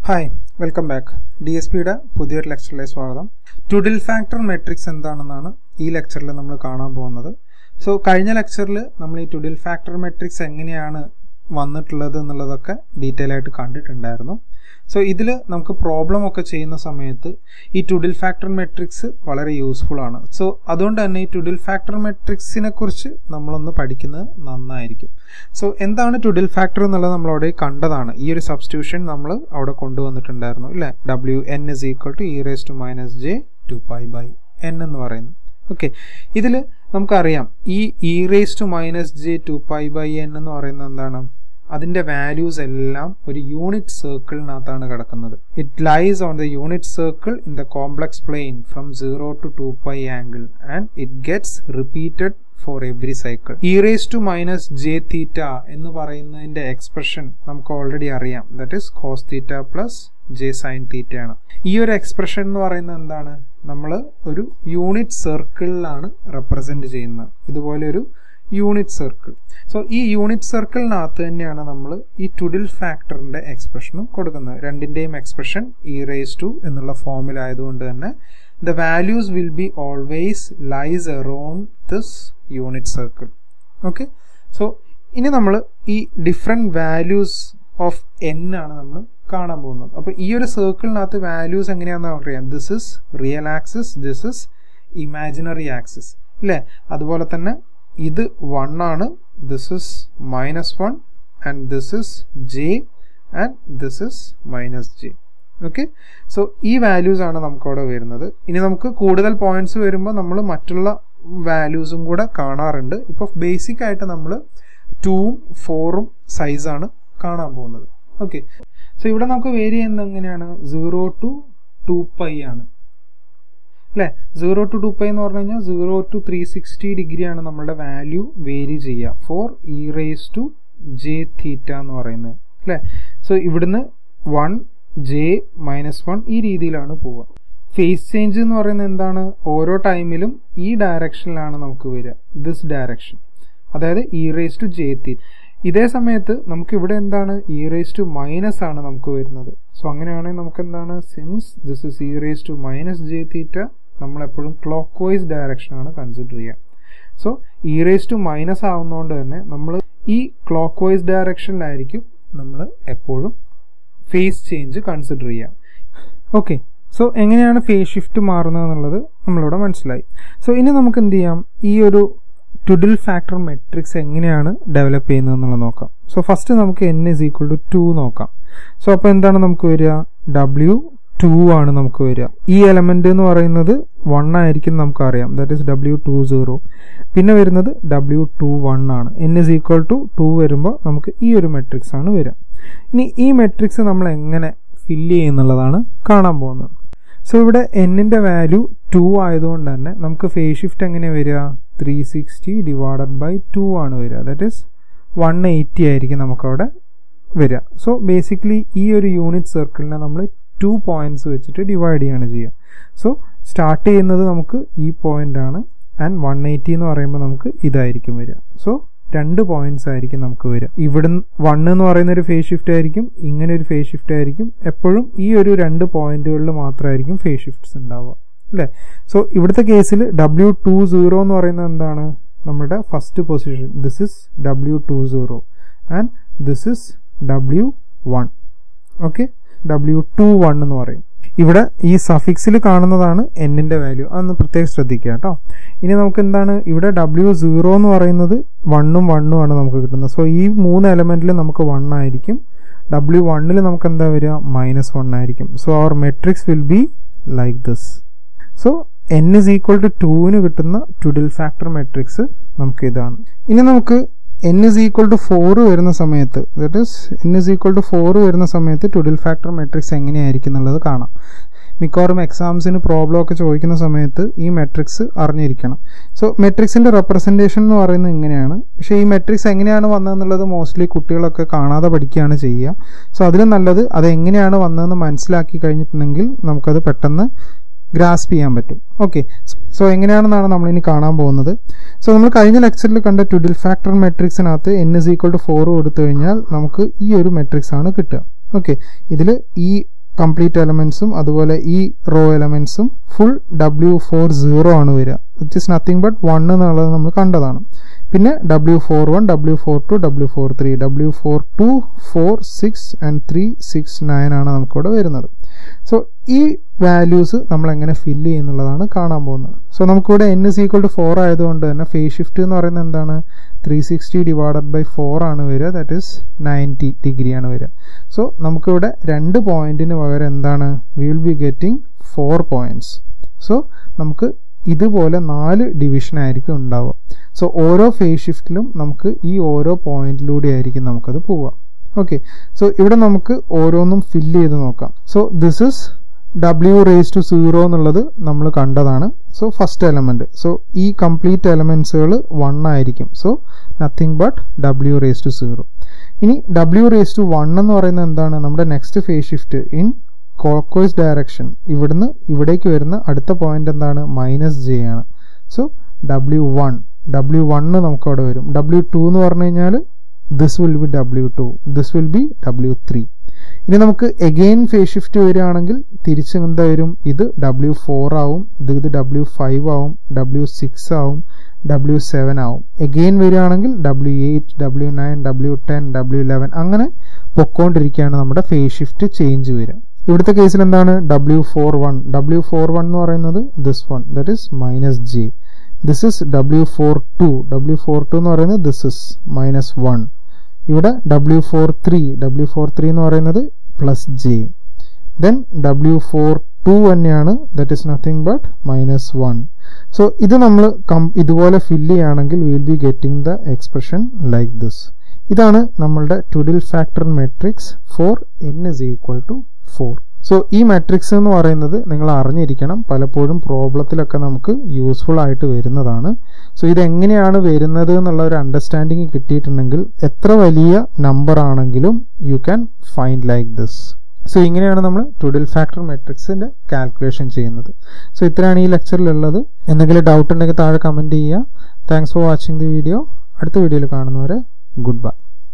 hi welcome back D S പിയുടെ പുതിയൊരു ലെക്ചറിലേക്ക് സ്വാഗതം ടുഡിൽ ഫാക്ടർ മെട്രിക്സ് എന്താണെന്നാണ് ഈ ലെക്ചറിൽ നമ്മൾ കാണാൻ പോകുന്നത് സോ കഴിഞ്ഞ ലെക്ചറിൽ നമ്മൾ ഈ ടുഡിൽ ഫാക്ടർ മെട്രിക്സ് എങ്ങനെയാണ് വന്നിട്ടുള്ളത് എന്നുള്ളതൊക്കെ ഡീറ്റെയിൽ ആയിട്ട് കണ്ടിട്ടുണ്ടായിരുന്നു സോ ഇതിൽ നമുക്ക് പ്രോബ്ലം ഒക്കെ ചെയ്യുന്ന സമയത്ത് ഈ ടുഡിൽ ഫാക്ടർ മെട്രിക്സ് വളരെ യൂസ്ഫുൾ ആണ് സോ അതുകൊണ്ട് തന്നെ ഈ ടുഡിൽ ഫാക്ടർ മെട്രിക്സിനെ കുറിച്ച് നമ്മളൊന്ന് പഠിക്കുന്നത് നന്നായിരിക്കും സോ എന്താണ് ടുഡിൽ ഫാക്ടർ എന്നുള്ളത് നമ്മൾ അവിടെ കണ്ടതാണ് ഈ ഒരു സബ്സ്റ്റിറ്റ്യൂഷൻ നമ്മൾ അവിടെ കൊണ്ടുവന്നിട്ടുണ്ടായിരുന്നു ഇല്ലേ W N is equal to e raise to minus j two pi by N എന്ന് പറയുന്നു ഓക്കെ ഇതിൽ നമുക്കറിയാം ഈ e raise to minus j two pi by N എന്ന് പറയുന്നത് എന്താണ് അതിൻ്റെ വാല്യൂസ് എല്ലാം ഒരു യൂണിറ്റ് സർക്കിളിനകത്താണ് കിടക്കുന്നത് it lies on the unit circle in the complex plane from zero to two pi angle and it gets repeated for every cycle e raise to minus j theta എന്ന് പറയുന്നതിൻ്റെ expression നമുക്ക് already അറിയാം that is cos theta plus j sine തീറ്റയാണ് ഈ ഒരു expression എന്ന് പറയുന്നത് എന്താണ് നമ്മൾ ഒരു യൂണിറ്റ് സർക്കിളിലാണ് റെപ്രസെൻറ്റ് ചെയ്യുന്നത് ഇതുപോലെ ഒരു യൂണിറ്റ് സർക്കിൾ സോ ഈ യൂണിറ്റ് സർക്കിളിനകത്ത് തന്നെയാണ് നമ്മൾ ഈ ടുഡിൽ ഫാക്ടറിൻ്റെ എക്സ്പ്രഷനും കൊടുക്കുന്നത് രണ്ടിൻ്റെയും എക്സ്പ്രഷൻ ഇ റേസ് ടു എന്നുള്ള ഫോമിലായതുകൊണ്ട് തന്നെ the values will be always lies around this unit circle okay so ഇനി നമ്മൾ ഈ ഡിഫറെൻറ്റ് വാല്യൂസ് ഓഫ് എൻ ആണ് നമ്മൾ കാണാൻ പോകുന്നത് അപ്പോൾ ഈ ഒരു സർക്കിളിനകത്ത് വാല്യൂസ് എങ്ങനെയാണെന്ന് നമുക്കറിയാം this is real axis this is imaginary axis അല്ലേ അതുപോലെ തന്നെ ഇത് വൺ ആണ് this is minus one and this is j and this is minus j okay so ഈ വാല്യൂസ് ആണ് നമുക്കവിടെ വരുന്നത് ഇനി നമുക്ക് കൂടുതൽ പോയിന്റ്സ് വരുമ്പോൾ നമ്മൾ മറ്റുള്ള വാല്യൂസും കൂടെ കാണാറുണ്ട് ഇപ്പോൾ ബേസിക് ആയിട്ട് നമ്മൾ ടൂവും ഫോറും സൈസാണ് കാണാൻ പോകുന്നത് ഓക്കെ സോ ഇവിടെ നമുക്ക് വേരി ചെയ്യുന്നത് എങ്ങനെയാണ് സീറോ ടു ടു പൈ ആണ് അല്ലേ സീറോ ടു ടു പൈ എന്ന് പറഞ്ഞു കഴിഞ്ഞാൽ zero to three sixty degree ആണ് നമ്മുടെ വാല്യൂ വേരി ചെയ്യുക for e raise to j theta എന്ന് പറയുന്നത് അല്ലേ സോ ഇവിടുന്ന് വൺ ജെ മൈനസ് വൺ ഈ രീതിയിലാണ് പോവുക ഫേസ് ചേഞ്ച് എന്ന് പറയുന്നത് എന്താണ് ഓരോ ടൈമിലും ഈ ഡയറക്ഷനിലാണ് നമുക്ക് വരിക ദിസ് ഡയറക്ഷൻ അതായത് e raise to j theta ഇതേ സമയത്ത് നമുക്ക് ഇവിടെ എന്താണ് ഇ റേസ് ടു മൈനസ് ആണ് നമുക്ക് വരുന്നത് സോ അങ്ങനെയാണെങ്കിൽ നമുക്ക് എന്താണ് since this is e raise to minus j theta നമ്മൾ എപ്പോഴും ക്ലോക്ക് വൈസ് ഡയറക്ഷനാണ് കൺസിഡർ ചെയ്യുക so e raise to minus ആവുന്നതുകൊണ്ട് തന്നെ നമ്മൾ ഈ ക്ലോക്ക് വൈസ് ഡയറക്ഷനിലായിരിക്കും നമ്മൾ എപ്പോഴും ഫേസ് ചേഞ്ച് കൺസിഡർ ചെയ്യുക ഓക്കെ സോ എങ്ങനെയാണ് ഫേസ് ഷിഫ്റ്റ് മാറുന്നത് എന്നുള്ളത് നമ്മളിവിടെ മനസ്സിലായി സോ ഇനി നമുക്ക് എന്ത് ചെയ്യാം ഈ ഒരു ടുഡിൽ ഫാക്ടർ മെട്രിക്സ് എങ്ങനെയാണ് ഡെവലപ്പ് ചെയ്യുന്നത് എന്നുള്ളത് നോക്കാം സോ ഫസ്റ്റ് നമുക്ക് N is equal to two നോക്കാം സോ അപ്പോൾ എന്താണ് നമുക്ക് വരിക ഡബ്ല്യു ടു ആണ് നമുക്ക് വരിക ഈ എലമെന്റ് എന്ന് പറയുന്നത് വൺ ആയിരിക്കും നമുക്കറിയാം that is W two zero പിന്നെ വരുന്നത് ഡബ്ല്യു ടു വൺ ആണ് N is equal to two വരുമ്പോൾ നമുക്ക് ഈ ഒരു മെട്രിക്സ് ആണ് വരിക ഇനി ഈ മെട്രിക്സ് നമ്മൾ എങ്ങനെ ഫില്ല് ചെയ്യുന്നുള്ളതാണ് കാണാൻ പോകുന്നത് സോ ഇവിടെ എന്നിന്റെ വാല്യൂ ടു ആയതുകൊണ്ട് തന്നെ നമുക്ക് ഫേസ് ഷിഫ്റ്റ് എങ്ങനെ വരിക three sixty divided by two ആണ് വരിക ദാറ്റ് ഇസ് വൺ എയ്റ്റി ആയിരിക്കും നമുക്കവിടെ വരിക സോ ബേസിക്കലി ഈ ഒരു യൂണിറ്റ് സർക്കിളിനെ നമ്മൾ ടു പോയിന്റ്സ് വെച്ചിട്ട് ഡിവൈഡ് ചെയ്യാണ് ചെയ്യുക സോ സ്റ്റാർട്ട് ചെയ്യുന്നത് നമുക്ക് ഈ പോയിന്റ് ആണ് ആൻഡ് വൺ എയ്റ്റി എന്ന് പറയുമ്പോൾ നമുക്ക് ഇതായിരിക്കും വരിക സോ രണ്ട് പോയിന്റ്സ് ആയിരിക്കും നമുക്ക് വരിക ഇവിടെ വൺ എന്ന് പറയുന്ന ഒരു ഫേസ് ഷിഫ്റ്റ് ആയിരിക്കും ഇങ്ങനെ ഒരു ഫേസ് ഷിഫ്റ്റ് ആയിരിക്കും എപ്പോഴും ഈ ഒരു രണ്ട് പോയിന്റുകളിൽ മാത്രമായിരിക്കും ഫേസ് ഷിഫ്റ്റ്സ് ഉണ്ടാവുക അല്ലേ സോ ഇവിടുത്തെ കേസിൽ ഡബ്ല്യു ടു സീറോ എന്ന് പറയുന്നത് എന്താണ് നമ്മുടെ first position this is W two zero and this is W one okay W two one എന്ന് പറയും ഇവിടെ ഈ സഫിക്സിൽ കാണുന്നതാണ് എന്നിന്റെ വാല്യൂ അതൊന്ന് പ്രത്യേകം ശ്രദ്ധിക്കുക കേട്ടോ ഇനി നമുക്ക് എന്താണ് ഇവിടെ ഡബ്ല്യു സീറോ എന്ന് പറയുന്നത് വണ്ണും വണ്ണും ആണ് നമുക്ക് കിട്ടുന്നത് സോ ഈ മൂന്ന് എലമെന്റിൽ നമുക്ക് വൺ ആയിരിക്കും ഡബ്ല്യു വണ്ണിൽ നമുക്ക് എന്താ വരിക മൈനസ് വൺ ആയിരിക്കും so our matrix will be like this so N is equal to ടുവിന് കിട്ടുന്ന ടുഡിൽ ഫാക്ടർ മെട്രിക്സ് നമുക്ക് ഇതാണ് ഇനി നമുക്ക് N is equal to four വരുന്ന സമയത്ത് that is N is equal to four വരുന്ന സമയത്ത് ടുഡിൽ ഫാക്ടർ മെട്രിക്സ് എങ്ങനെയായിരിക്കും എന്നുള്ളത് കാണാം മിക്കവാറും എക്സാംസിന് പ്രോബ്ലം ഒക്കെ ചോദിക്കുന്ന സമയത്ത് ഈ മെട്രിക്സ് അറിഞ്ഞിരിക്കണം സോ മെട്രിക്സിന്റെ റെപ്രസെന്റേഷൻ എന്ന് പറയുന്നത് ഇങ്ങനെയാണ് പക്ഷേ ഈ മെട്രിക്സ് എങ്ങനെയാണ് വന്നതെന്നുള്ളത് മോസ്റ്റ്ലി കുട്ടികളൊക്കെ കാണാതെ പഠിക്കുകയാണ് ചെയ്യുക സോ അതിലും നല്ലത് അത് എങ്ങനെയാണ് വന്നതെന്ന് മനസ്സിലാക്കി കഴിഞ്ഞിട്ടുണ്ടെങ്കിൽ നമുക്കത് പെട്ടെന്ന് ഗ്രാസ്പ് ചെയ്യാൻ പറ്റും ഓക്കെ സോ എങ്ങനെയാണെന്നാണ് നമ്മൾ ഇനി കാണാൻ പോകുന്നത് സോ നമ്മൾ കഴിഞ്ഞ ലെക്ചറിൽ കണ്ട ടുഡിൽ ഫാക്ടർ മെട്രിക്സിനകത്ത് N is equal to four കൊടുത്തു കഴിഞ്ഞാൽ നമുക്ക് ഈ ഒരു മെട്രിക്സ് ആണ് കിട്ടുക ഓക്കെ ഇതിൽ ഈ കംപ്ലീറ്റ് എലമെന്റ്സും അതുപോലെ ഈ റോ എലമെന്റ്സും ഫുൾ ഡബ്ല്യു ഫോർ സീറോ ആണ് വരിക which is nothing but one എന്നുള്ളത് നമ്മൾ കണ്ടതാണ് പിന്നെ W four one W four two W four three W four two four six and three six nine ആണ് നമുക്കിവിടെ വരുന്നത് സോ ഈ വാല്യൂസ് നമ്മൾ എങ്ങനെ ഫില്ല് ചെയ്യുന്നുള്ളതാണ് കാണാൻ പോകുന്നത് സോ നമുക്കിവിടെ N is equal to four ആയതുകൊണ്ട് തന്നെ ഫേസ് ഷിഫ്റ്റ് എന്ന് പറയുന്നത് എന്താണ് three sixty divided by four ആണ് വരിക ദാറ്റ് ഈസ് നയൻറ്റി ഡിഗ്രി ആണ് വരിക സോ നമുക്കിവിടെ രണ്ട് പോയിന്റിന് പകരം എന്താണ് we will be getting four points so നമുക്ക് ഇതുപോലെ നാല് ഡിവിഷൻ ആയിരിക്കും ഉണ്ടാവുക സോ ഓരോ ഫേസ് ഷിഫ്റ്റിലും നമുക്ക് ഈ ഓരോ പോയിന്റിലൂടെ ആയിരിക്കും നമുക്കത് പോവുക ഓക്കെ സോ ഇവിടെ നമുക്ക് ഓരോന്നും ഫില്ല് ചെയ്ത് നോക്കാം so this is W raise to zero എന്നുള്ളത് നമ്മൾ കണ്ടതാണ് സോ ഫസ്റ്റ് എലമെന്റ് സോ ഈ കംപ്ലീറ്റ് എലമെന്റ്സുകൾ വൺ ആയിരിക്കും so nothing but W raise to zero ഇനി ഡബ്ല്യു റേസ് ടു വൺ എന്ന് പറയുന്നത് എന്താണ് നമ്മുടെ next phase shift in clockwise direction ഇവിടുന്ന് ഇവിടേക്ക് വരുന്ന അടുത്ത പോയിന്റ് എന്താണ് മൈനസ് ജെ ആണ് so W one W one നമുക്ക് അവിടെ വരും ഡബ്ല്യു ടു എന്ന് പറഞ്ഞു കഴിഞ്ഞാൽ this will be W two this will be W three ഇനി നമുക്ക് എഗെയിൻ ഫേസ് ഷിഫ്റ്റ് വരികയാണെങ്കിൽ തിരിച്ച് എന്താ വരും ഇത് ഡബ്ല്യു ഫോർ ആവും ഇത് ഇത് ഡബ്ല്യു ഫൈവ് ആവും ഡബ്ല്യു സിക്സ് ആവും ഡബ്ല്യു സെവൻ ആവും എഗെയിൻ വരികയാണെങ്കിൽ W eight W nine W ten W eleven അങ്ങനെ പൊക്കോണ്ടിരിക്കുകയാണ് നമ്മുടെ ഫേസ് ഷിഫ്റ്റ് ചേഞ്ച് വരിക ഇവിടുത്തെ കേസിൽ എന്താണ് W four one W four one എന്ന് പറയുന്നത് this one that is minus j this is W four two W four two എന്ന് പറയുന്നത് ദിസ് ഇസ് മൈനസ് വൺ ഇവിടെ W four three W four three എന്ന് പറയുന്നത് plus j then W four two തന്നെയാണ് that is nothing but minus one so ഇത് നമ്മൾ ഇതുപോലെ fill ചെയ്യുകയാണെങ്കിൽ will be getting the expression like this ഇതാണ് നമ്മളുടെ twiddle factor matrix for N is equal to four so ഈ matrix എന്ന് പറയുന്നത് നിങ്ങൾ അറിഞ്ഞിരിക്കണം പലപ്പോഴും പ്രോബ്ലത്തിലൊക്കെ നമുക്ക് യൂസ്ഫുൾ ആയിട്ട് വരുന്നതാണ് സോ ഇത് എങ്ങനെയാണ് വരുന്നത് എന്നുള്ള ഒരു അണ്ടർസ്റ്റാൻഡിങ് കിട്ടിയിട്ടുണ്ടെങ്കിൽ എത്ര വലിയ നമ്പർ ആണെങ്കിലും you can find like this so ഇങ്ങനെയാണ് നമ്മൾ ട്വിഡിൽ ഫാക്ടർ മെട്രിക്സിന്റെ കാൽക്കുലേഷൻ ചെയ്യുന്നത് സോ ഇത്രയാണ് ഈ ലെക്ചറിലുള്ളത് എന്തെങ്കിലും ഡൗട്ട് ഉണ്ടെങ്കിൽ താഴെ കമന്റ് ചെയ്യുക thanks for watching the video അടുത്ത വീഡിയോയിൽ കാണുന്നവരെ ഗുഡ് ബൈ